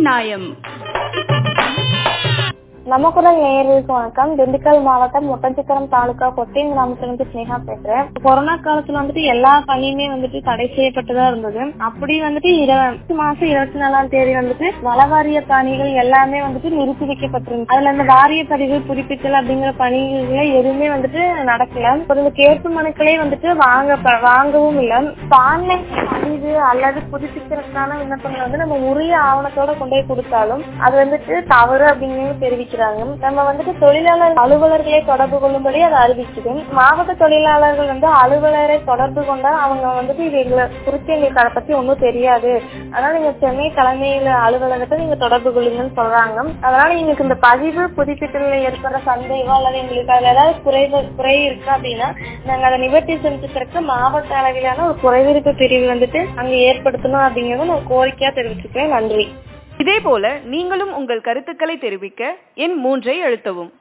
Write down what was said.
நியாயம் நம்ம குரல் நேயர்களுக்கு வணக்கம் திண்டுக்கல் மாவட்டம் ஒட்டன்சிக்கரம் தாலுகா கொட்டின் கிராமத்திலிருந்து ஸ்னேகா பேசுறேன் கொரோனா காலத்துல வந்துட்டு எல்லா பணியுமே வந்துட்டு தடை செய்யப்பட்டுதா இருந்தது அப்படி வந்துட்டு இருபது மாசம் இருபத்தி நாலாம் தேதி வந்துட்டு வளவாரிய பணிகள் எல்லாமே வந்துட்டு நிறுத்தி வைக்கப்பட்டிருந்தது அதுல அந்த வாரிய பதிவு புதுப்பித்தல் அப்படிங்கிற பணிகளை எதுவுமே வந்துட்டு நடக்கல ஒரு இந்த கேட்பு மனுக்களே வந்துட்டு வாங்க வாங்கவும் இல்லை ஆன்லைன் பதிவு அல்லது புதுப்பிக்கிறதுக்கான விண்ணப்பங்களை வந்து நம்ம உரிய ஆவணத்தோட கொண்டு போய் கொடுத்தாலும் அது வந்துட்டு தவறு அப்படிங்கிறது தெரிவிக்கிறாங்க நம்ம வந்துட்டு தொழிலாளர் அலுவலர்களை தொடர்பு கொள்ளும்படி அதை அறிவிக்குது மாவட்ட தொழிலாளர்கள் வந்து அலுவலரை தொடர்பு கொண்டா அவங்க வந்துட்டு இது எங்களை குறித்து எங்களுக்கு அதை பத்தி ஒன்றும் தெரியாது அதனால நீங்க சென்னை தலைமையில அலுவலகத்தை நீங்க தொடர்பு கொள்ளுங்கன்னு சொல்றாங்க அதனால எங்களுக்கு இந்த பதிவு புதுப்பித்தலில் ஏற்படுற சந்தேகம் அல்லது எங்களுக்கு அதுல ஏதாவது குறைவு குறை இருக்கு அப்படின்னா நாங்க அதை நிவர்த்தி செஞ்சுக்கிறதுக்கு மாவட்ட அளவிலான ஒரு குறைவிருப்பு பிரிவு வந்துட்டு அங்க ஏற்படுத்தணும் அப்படிங்கறத நான் கோரிக்கையா தெரிவிச்சுக்கிறேன் நன்றி இதேபோல நீங்களும் உங்கள் கருத்துக்களை தெரிவிக்க எண் மூன்றை அழுத்தவும்